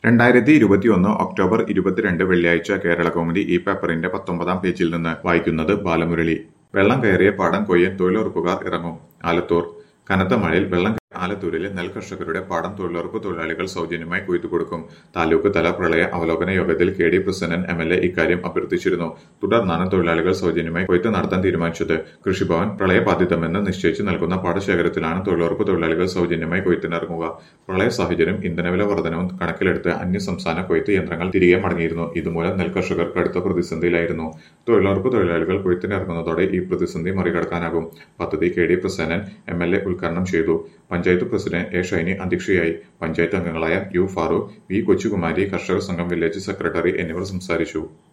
രണ്ടായിരത്തി ഇരുപത്തിയൊന്ന് ഒക്ടോബർ ഇരുപത്തിരണ്ട് വെള്ളിയാഴ്ച കേരളകൗമുദി ഈ പേപ്പറിന്റെ പത്തൊമ്പതാം പേജിൽ നിന്ന് വായിക്കുന്നത് ബാലമുരളി വെള്ളം കയറിയ പാടം കൊയ്യാൻ തൊഴിലുറപ്പുകാർ ഇറങ്ങും ആലത്തൂർ കനത്ത മഴയിൽ വെള്ളം കയറിയ ആലത്തൂരിലെ നെൽകർഷകരുടെ പാടം തൊഴിലുറപ്പ് തൊഴിലാളികൾ സൗജന്യമായി കൊയ്തു കൊടുക്കും താലൂക്ക് തല പ്രളയ അവലോകന യോഗത്തിൽ K D Prasannan M L A ഇക്കാര്യം അഭ്യർത്ഥിച്ചിരുന്നു തുടർന്നാണ് തൊഴിലാളികൾ സൗജന്യമായി കൊയ്ത്ത് നടത്താൻ തീരുമാനിച്ചത് കൃഷിഭവൻ പ്രളയബാധിതമെന്ന് നിശ്ചയിച്ചു നൽകുന്ന പാടശേഖരത്തിലാണ് തൊഴിലുറപ്പ് തൊഴിലാളികൾ സൗജന്യമായി കൊയ്ത്തിനിറങ്ങുക പ്രളയ സാഹചര്യം ഇന്ധനവില വർധനവും കണക്കിലെടുത്ത് അന്യസംസ്ഥാന കൊയ്ത്ത് യന്ത്രങ്ങൾ തിരികെ മടങ്ങിയിരുന്നു ഇതുമൂലം നെൽകർഷകർ കടുത്ത പ്രതിസന്ധിയിലായിരുന്നു തൊഴിലുറപ്പ് തൊഴിലാളികൾ കൊയ്ത്തിനിറങ്ങുന്നതോടെ ഈ പ്രതിസന്ധി മറികടക്കാനാകും പദ്ധതി K D Prasannan M L A ഉദ്ഘാടനം ചെയ്തു പഞ്ചായത്ത് പ്രസിഡന്റ് എ ഷൈനി അധ്യക്ഷയായി പഞ്ചായത്ത് അംഗങ്ങളായ യു ഫാറൂഖ് വി കൊച്ചുകുമാരി കർഷക സംഘം വില്ലേജ് സെക്രട്ടറി എന്നിവർ സംസാരിച്ചു